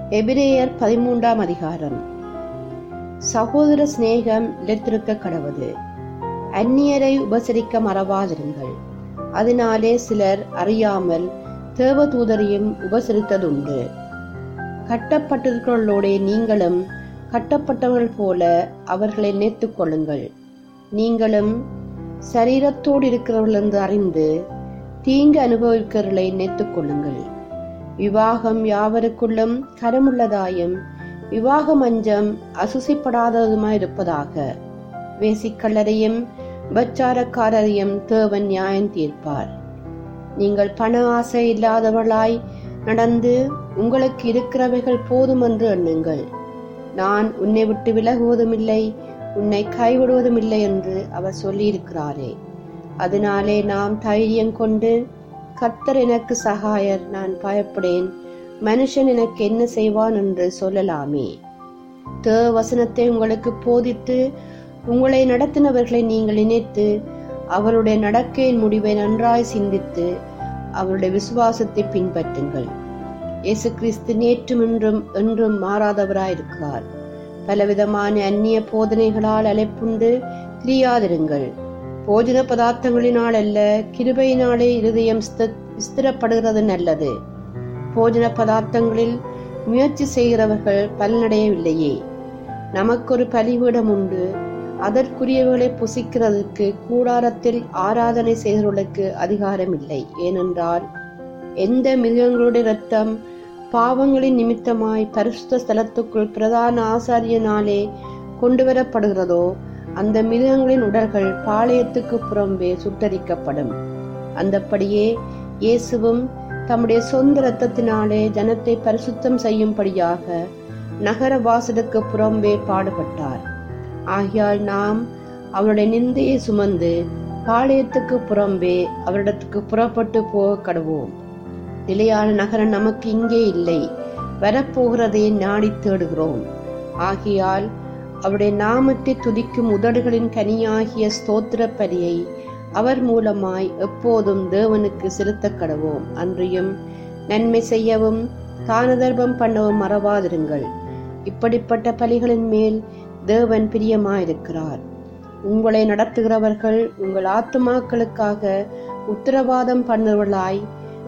எபிரேயர் பதிமூன்றாம் அதிகாரம் சகோதர சிநேகம் நிலைத்திருக்க கடவுது அந்நியரை உபசரிக்க மறவாதிருங்கள் அதனாலே சிலர் அறியாமல் தேவதூதரையும் உபசரித்ததுண்டு கட்டப்பட்டிருக்கிறவர்களோட நீங்களும் கட்டப்பட்டவர்கள் போல அவர்களை நினைத்துக் கொள்ளுங்கள் நீங்களும் சரீரத்தோடு இருக்கிறவர்கள் என்று அறிந்து தீங்கு அனுபவிக்கிறவர்களை நினைத்துக் கொள்ளுங்கள் விவாகம் யாவருக்குள்ளும் கரமுள்ளதாயும் விவாக மஞ்சம் அசுசிப்படாததுமாயிருப்பதாக வேசிக்கல்லரையும் பச்சாரக்காரரையும் தேவன் நியாயம் தீர்ப்பார் நீங்கள் பண ஆசை இல்லாதவர்களாய் நடந்து உங்களுக்கு இருக்கிறவைகள் போதும் என்று எண்ணுங்கள் நான் உன்னை விட்டு விலகுவதுமில்லை உன்னை கைவிடுவதுமில்லை என்று அவர் சொல்லியிருக்கிறாரே அதனாலே நாம் தைரியம் கொண்டு கர்த்தர் எனக்கு சகாயர் நான் பயப்படேன் மனுஷன் எனக்கு என்ன செய்வான் என்று சொல்லலாமே தேவ வசனத்தை உங்களுக்கு போதித்து உங்களை நடத்தினவர்களை நீங்கள் நினைத்து அவருடைய நடக்கையின் முடிவை நன்றாய் சிந்தித்து அவருடைய விசுவாசத்தை பின்பற்றுங்கள் இயேசு கிறிஸ்து நேற்றும் இன்றும் என்றும் மாறாதவராயிருக்கிறார் பலவிதமான அந்நிய போதனைகளால் அலைப்புண்டு திரியாதிருங்கள் போஜன பதார்த்தங்களினால் அல்ல கிருபையினாலே இருதயம் ஸ்திரப்படுகிறது நல்லது போஜன பதார்த்தங்களில் முயற்சி செய்கிறவர்கள் பலனடையவில்லையே நமக்கொரு பலிபீடம் உண்டு அதற்குரியவர்களை புசிக்கிறதுக்கு கூடாரத்தில் ஆராதனை செய்கிறவர்களுக்கு அதிகாரம் இல்லை ஏனென்றால் எந்த மிருகங்களுடைய இரத்தம் பாவங்களின் நிமித்தமாய் பரிசுத்த ஸ்தலத்துக்குள் பிரதான ஆசாரியனாலே கொண்டு வரப்படுகிறதோ அந்த மிருகங்களின் உடல்கள் பாளையத்துக்கு புறம்பே சுட்டரிக்கப்படும் அந்தப்படியே இயேசுவும் தம்முடைய சொந்த இரத்தத்தினாலே ஜனத்தை பரிசுத்தம் செய்யும்படியாக நகர வாசலுக்கு புறம்பே பாடுபட்டார் ஆகையால் நாம் அவருடைய நிந்தையை சுமந்து பாளையத்துக்கு புறம்பே அவரிடத்துக்கு புறப்பட்டு போக கடவோம் நிலையான நகரம் நமக்கு இங்கே இல்லை வரப்போகிறதை நாடி தேடுகிறோம் ஆகையால் அவருடைய நாமத்தை துதிக்கும் உதடுகளின் கனியாகிய ஸ்தோத்திர பலியை அவர் மூலமாய் எப்போதும் தேவனுக்கு செலுத்த கடவோம் அன்றியும் நன்மை செய்யவும் தானதர்பம் பண்ணவும் மறவாதிருங்கள் இப்படிப்பட்ட பலிகளின் மேல் தேவன் பிரியமாயிருக்கிறார் உங்களை நடத்துகிறவர்கள் உங்கள் ஆத்துமாக்களுக்காக உத்தரவாதம் பண்ணுவர்களாய்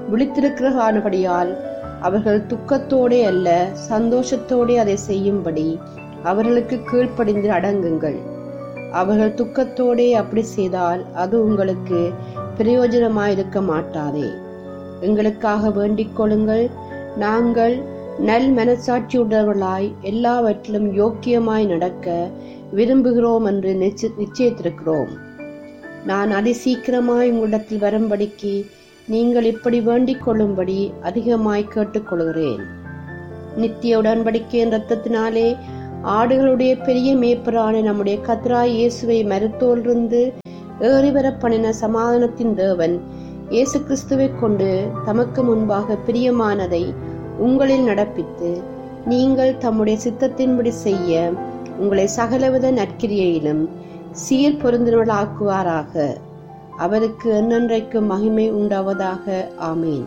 விழித்திருக்கிறபடியால் அவர்கள் துக்கத்தோடே அல்ல சந்தோஷத்தோடே அதை செய்யும்படி அவர்களுக்கு கீழ்ப்படிந்து அடங்குங்கள் அவர்கள் துக்கத்தோடே அப்படி செய்தால் அது உங்களுக்கு பிரயோஜனமாயிருக்க மாட்டாதே எங்களுக்காக வேண்டிக் கொள்ளுங்கள் நாங்கள் நல் மனசாட்சியுள்ளவர்களாய் எல்லாவற்றிலும் யோக்கியமாய் நடக்க விரும்புகிறோம் என்று நிச்சயித்திருக்கிறோம் நான் அதி சீக்கிரமாய் உங்களிடத்தில் வரும்படிக்கு நீங்கள் இப்படி வேண்டிக் கொள்ளும்படி அதிகமாய் கேட்டுக்கொள்கிறேன் நித்திய உடன்படிக்கையின் ரத்தத்தினாலே ஆடுகளுடைய பெரிய மேய்ப்பரான நம்முடைய கத்ரா இயேசுவை மருத்தோலிருந்து ஏறிவர பண்ணின சமாதானத்தின் தேவன் இயேசு கிறிஸ்துவை கொண்டு தமக்கு முன்பாக பிரியமானதை உங்களில் நடப்பித்து நீங்கள் தம்முடைய சித்தத்தின்படி செய்ய உங்களை சகலவித நற்கிரியையிலும் சீர் பொருந்தினவளாக்குவாராக அவருக்கு என்னென்றைக்கு மகிமை உண்டாவதாக ஆமேன்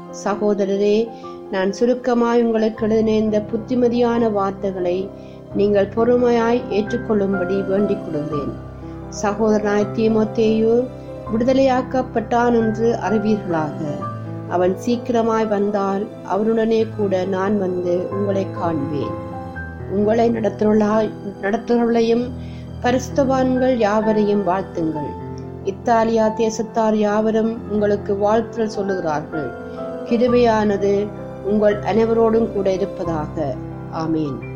சகோதரரே நான் சுருக்கமாய் உங்களுக்கு எழுதின இந்த புத்திமதியான வார்த்தைகளை நீங்கள் பொறுமையாய் ஏற்றுக்கொள்ளும்படி வேண்டிக் கொள்கிறேன் சகோதரனாய் தீமோத்தேயு விடுதலையாக்கப்பட்டான் என்று அறிவீர்களாக அவன் சீக்கிரமாய் வந்தால் அவனுடனே கூட நான் வந்து உங்களை காண்பேன் உங்களை நடத்துவர்களாய் நடத்துவர்களையும் பரிசுத்தவான்கள் யாவரையும் வாழ்த்துங்கள் இத்தாலியா தேசத்தார் யாவரும் உங்களுக்கு வாழ்த்துதல் சொல்லுகிறார்கள் கிருபையானது உங்கள் அனைவரோடும் கூட இருப்பதாக ஆமேன்